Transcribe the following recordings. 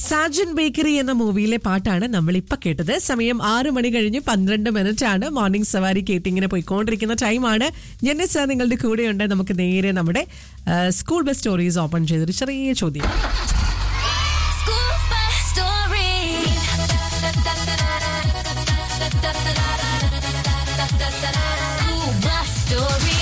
Sajan bakery എന്ന മൂവിയിലെ പാട്ടാണ് നമ്മൾ ഇപ്പൊ കേട്ടത് സമയം ആറു മണി കഴിഞ്ഞ് പന്ത്രണ്ട് മിനിറ്റ് ആണ് മോർണിംഗ് സവാരി കേട്ട് ഇങ്ങനെ പോയിക്കൊണ്ടിരിക്കുന്ന ടൈമാണ് ജെന്നിസ നിങ്ങളുടെ കൂടെയുണ്ട് നമുക്ക് നേരെ നമ്മുടെ ആ, സ്കൂൾ ബസ് സ്റ്റോറീസ് ഓപ്പൺ ചെയ്തൊരു ചെറിയ ചോദ്യം School bus story. School bus story.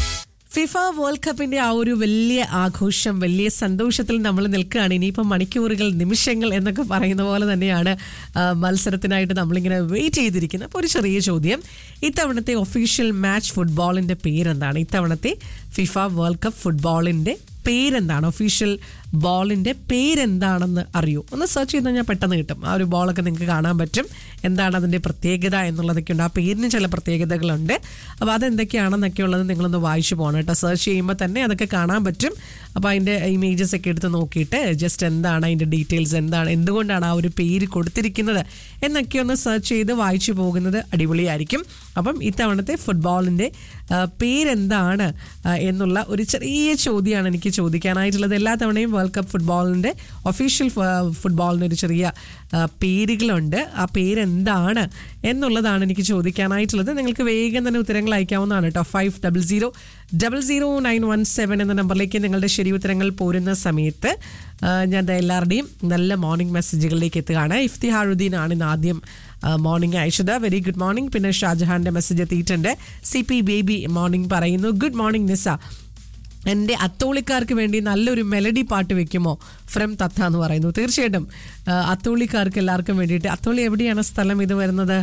FIFA world കപ്പിന്റെ ആ ഒരു വലിയ ആഘോഷം വലിയ സന്തോഷത്തിൽ നമ്മൾ നിൽക്കുകയാണ് ഇനിയിപ്പം മണിക്കൂറുകൾ നിമിഷങ്ങൾ എന്നൊക്കെ പറയുന്ന പോലെ തന്നെയാണ് ആ, മത്സരത്തിനായിട്ട് നമ്മളിങ്ങനെ വെയിറ്റ് ചെയ്തിരിക്കുന്നത് അപ്പോൾ ഒരു ചെറിയ ചോദ്യം ഇത്തവണത്തെ ഒഫീഷ്യൽ മാച്ച് ഫുട്ബോളിന്റെ പേരെന്താണ് ഇത്തവണത്തെ ഫിഫ വേൾഡ് കപ്പ് ഫുട്ബോളിന്റെ പേരെന്താണ് ഒഫീഷ്യൽ ബോളിന്റെ പേരെന്താണെന്ന് അറിയൂ ഒന്ന് സെർച്ച് ചെയ്ത് കഴിഞ്ഞാൽ പെട്ടെന്ന് കിട്ടും ആ ഒരു ബോളൊക്കെ നിങ്ങൾക്ക് കാണാൻ പറ്റും എന്താണ് അതിന്റെ പ്രത്യേകത എന്നുള്ളതൊക്കെ ഉണ്ട് ആ പേരിന് ചില പ്രത്യേകതകളുണ്ട് അപ്പോൾ അതെന്തൊക്കെയാണെന്നൊക്കെ ഉള്ളത് നിങ്ങളൊന്ന് വായിച്ചു പോകണം കേട്ടോ സെർച്ച് ചെയ്യുമ്പോൾ തന്നെ അതൊക്കെ കാണാൻ പറ്റും അപ്പോൾ അതിൻ്റെ ഇമേജസ് ഒക്കെ എടുത്ത് നോക്കിയിട്ട് ജസ്റ്റ് എന്താണ് അതിൻ്റെ ഡീറ്റെയിൽസ് എന്താണ് എന്തുകൊണ്ടാണ് ആ ഒരു പേര് കൊടുത്തിരിക്കുന്നത് എന്നൊക്കെ ഒന്ന് സെർച്ച് ചെയ്ത് വായിച്ചു പോകുന്നത് അടിപൊളിയായിരിക്കും അപ്പം ഇത്തവണത്തെ ഫുട്ബോളിൻ്റെ പേരെന്താണ് ആ, എന്നുള്ള ഒരു ചെറിയ ചോദ്യമാണ് എനിക്ക് ചോദിക്കാനായിട്ടുള്ളത് എല്ലാ തവണയും വേൾഡ് കപ്പ് ഫുട്ബോളിൻ്റെ ഒഫീഷ്യൽ ഫുട്ബോളിന് ഒരു ചെറിയ ആ, പേരുകളുണ്ട് ആ പേരെന്താണ് എന്നുള്ളതാണ് എനിക്ക് ചോദിക്കാനായിട്ടുള്ളത് നിങ്ങൾക്ക് വേഗം തന്നെ ഉത്തരങ്ങൾ അയക്കാവുന്നതാണ് കേട്ടോ five double zero double zero nine one seven എന്ന നമ്പറിലേക്ക് നിങ്ങളുടെ ശരി ഉത്തരങ്ങൾ പോരുന്ന സമയത്ത് ആ, ഞാൻ ദാ എല്ലാവരുടെയും നല്ല മോർണിംഗ് മെസ്സേജുകളിലേക്ക് എത്തുകയാണ് ഇഫ്തിഹാറുദ്ദീൻ ആണ് ഇന്ന് ആദ്യം മോർണിംഗ് അയച്ചത് വെരി ഗുഡ് മോർണിംഗ് പിന്നെ ഷാജഹാന്റെ മെസ്സേജ് എത്തിയിട്ടുണ്ട് സി പി ബേബി മോർണിംഗ് പറയുന്നു ഗുഡ് മോർണിംഗ് നിസ എൻ്റെ അത്തോളിക്കാർക്ക് വേണ്ടി നല്ലൊരു മെലഡി പാട്ട് വെക്കുമോ ഫ്രം തത്ത എന്ന് പറയുന്നു തീർച്ചയായിട്ടും ആ, അത്തോളിക്കാർക്ക് എല്ലാവർക്കും വേണ്ടിയിട്ട് അത്തോളി എവിടെയാണ് സ്ഥലം ഇത് വരുന്നത്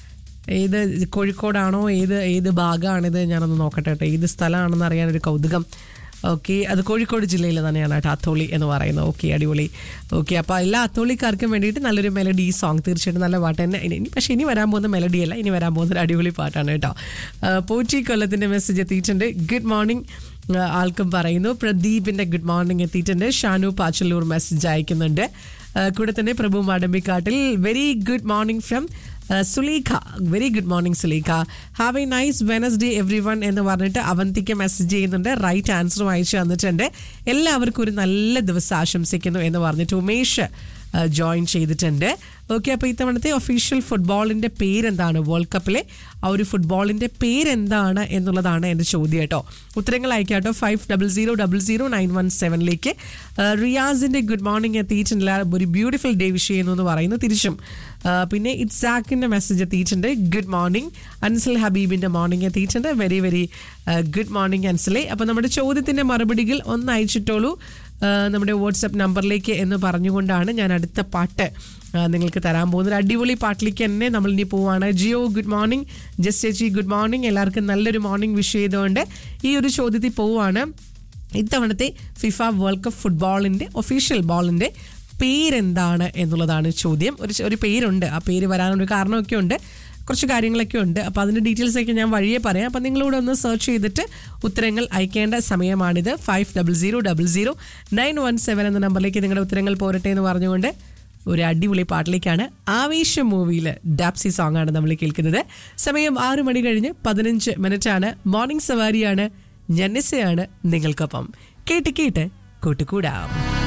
ഏത് കോഴിക്കോടാണോ ഏത് ഏത് ഭാഗമാണിത് ഞാനൊന്ന് നോക്കട്ടെ കേട്ടോ ഏത് സ്ഥലമാണെന്ന് അറിയാൻ ഒരു കൗതുകം ഓക്കെ അത് കോഴിക്കോട് ജില്ലയിൽ തന്നെയാണ് കേട്ടോ അത്തോളി എന്ന് പറയുന്നത് ഓക്കെ അടിപൊളി ഓക്കെ അപ്പോൾ എല്ലാ അത്തോളിക്കാർക്കും വേണ്ടിയിട്ട് നല്ലൊരു മെലഡി സോങ് തീർച്ചയായിട്ടും നല്ല പാട്ട് തന്നെ ഇനി ഇനി പക്ഷേ ഇനി വരാൻ പോകുന്ന മെലഡി അല്ല ഇനി വരാൻ പോകുന്ന ഒരു അടിപൊളി പാട്ടാണ് കേട്ടോ ആ, പോറ്റി കൊല്ലത്തിൻ്റെ മെസ്സേജ് എത്തിയിട്ടുണ്ട് ഗുഡ് മോർണിംഗ് ആൾക്കും പറയുന്നു പ്രദീപിൻ്റെ ഗുഡ് മോർണിംഗ് എത്തിയിട്ടുണ്ട് ഷാനു പാച്ചല്ലൂർ മെസ്സേജ് അയക്കുന്നുണ്ട് ആ, കൂടെ തന്നെ Prabhu Madambikkattil very good morning from Suleekha very good morning Suleekha have a nice Wednesday everyone എന്ന് പറഞ്ഞിട്ട് അവന്തിക്ക് മെസ്സേജ് ചെയ്യുന്നുണ്ട് റൈറ്റ് ആൻസറും അയച്ചു തന്നിട്ടുണ്ട് എല്ലാവർക്കും ഒരു നല്ല ദിവസം ആശംസിക്കുന്നു എന്ന് പറഞ്ഞിട്ട് ഉമേഷ് ജോയിൻ ചെയ്തിട്ടുണ്ട് ഓക്കെ അപ്പോൾ ഇത്തവണത്തെ ഒഫീഷ്യൽ ഫുട്ബോളിൻ്റെ പേരെന്താണ് വേൾഡ് കപ്പിലെ ആ ഒരു ഫുട്ബോളിൻ്റെ പേരെന്താണ് എന്നുള്ളതാണ് എൻ്റെ ചോദ്യം കേട്ടോ ഉത്തരങ്ങൾ അയക്കാം കേട്ടോ five double zero double zero nine one സെവനിലേക്ക് റിയാസിൻ്റെ ഗുഡ് മോർണിംഗ് എത്തിയിട്ടുണ്ട് ഒരു ബ്യൂട്ടിഫുൾ ഡേ വിഷ് ചെയ്യുന്നു എന്ന് പറയുന്നു തിരിച്ചും ആ, പിന്നെ ഇറ്റ്സാക്കിൻ്റെ മെസ്സേജ് എത്തിയിട്ടുണ്ട് ഗുഡ് മോർണിംഗ് അൻസൽ ഹബീബിൻ്റെ മോർണിംഗ് എത്തിയിട്ടുണ്ട് വെരി വെരി ഗുഡ് മോർണിംഗ് അൻസലെ അപ്പോൾ നമ്മുടെ ചോദ്യത്തിൻ്റെ മറുപടികൾ ഒന്ന് അയച്ചിട്ടോളൂ ആ, നമ്മുടെ വാട്സപ്പ് നമ്പറിലേക്ക് എന്ന് പറഞ്ഞുകൊണ്ടാണ് ഞാൻ അടുത്ത പാട്ട് ആ, നിങ്ങൾക്ക് തരാൻ പോകുന്നത് ഒരു അടിപൊളി പാട്ടിലേക്ക് തന്നെ നമ്മൾ ഇനി പോവാണ് ജിയോ ഗുഡ് മോർണിംഗ് ജസ്റ്റ് ചേച്ചി ഗുഡ് മോർണിംഗ് എല്ലാവർക്കും നല്ലൊരു മോർണിംഗ് വിഷ് ചെയ്തുകൊണ്ട് ഈ ഒരു ചോദ്യത്തിൽ പോവാണ് ഇത്തവണത്തെ ഫിഫ വേൾഡ് കപ്പ് ഫുട്ബോളിൻ്റെ ഒഫീഷ്യൽ ബോളിൻ്റെ പേരെന്താണ് എന്നുള്ളതാണ് ചോദ്യം ഒരു ചെ- ഒരു പേരുണ്ട് ആ പേര് വരാനൊരു കാരണമൊക്കെ ഉണ്ട് കുറച്ച് കാര്യങ്ങളൊക്കെ ഉണ്ട് അപ്പോൾ അതിൻ്റെ ഡീറ്റെയിൽസ് ഒക്കെ ഞാൻ വഴിയെ പറയാം അപ്പോൾ നിങ്ങളിവിടെ ഒന്ന് സെർച്ച് ചെയ്തിട്ട് ഉത്തരങ്ങൾ അയക്കേണ്ട സമയമാണിത് five double zero double zero nine one seven എന്ന നമ്പറിലേക്ക് നിങ്ങളുടെ ഉത്തരങ്ങൾ പോരട്ടെ എന്ന് പറഞ്ഞുകൊണ്ട് ഒരു അടിപൊളി പാട്ടിലേക്കാണ് ആവേശം മൂവിയിൽ ഡാപ്സി സോങ് ആണ് നമ്മൾ കേൾക്കുന്നത് സമയം ആറു മണി കഴിഞ്ഞ് പതിനഞ്ച് മിനിറ്റ് ആണ് മോർണിംഗ് സവാരിയാണ് ജന്നിസയാണ് നിങ്ങൾക്കൊപ്പം കേട്ട് കേട്ട് കൂട്ടുകൂടാം